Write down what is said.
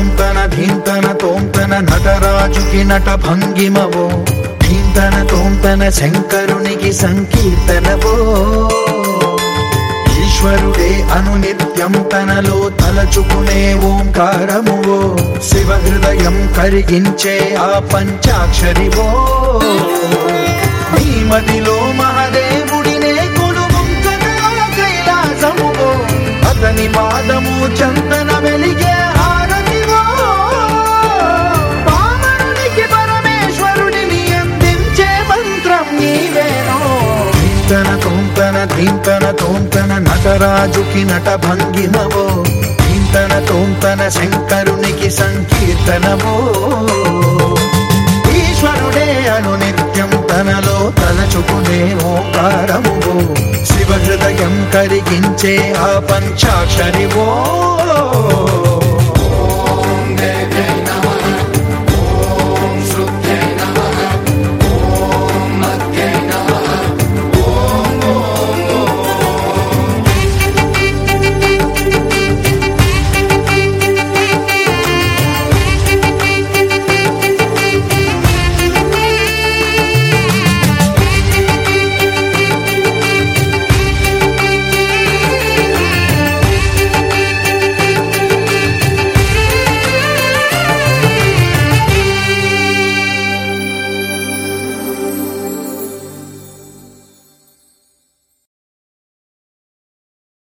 తోంతన ధీంతన తోంతన నటరాజుకి నట భంగిమవో ధీంతన తోంతన శంకరునికి సంకీర్తనవో ఈశ్వరుడే అనునిత్యం తనలో తలచుకునే ఓంకారమువో శివ హృదయం కరిగించే ఆ పంచాక్షరివో నీ మదిలో మహదేవుడినే కొలుగుంచగా కైలాసమువో అతని పాదము చందన వెలిగే హారతివో పామరునికి పరమేశ్వరుడిని అందించే మంత్రం నీవేనో ధీంతన తోంతన ధీంతన తోంతన నటరాజుకి నట భంగిమవో ధీంతన తోంతన శంకరునికి సంకీర్తనవో ఈశ్వరుడే అను నిత్యం తనలో తలచుకునే ఓంకారమువో శివ హృదయం కరిగించే ఆ పంచాక్షరివో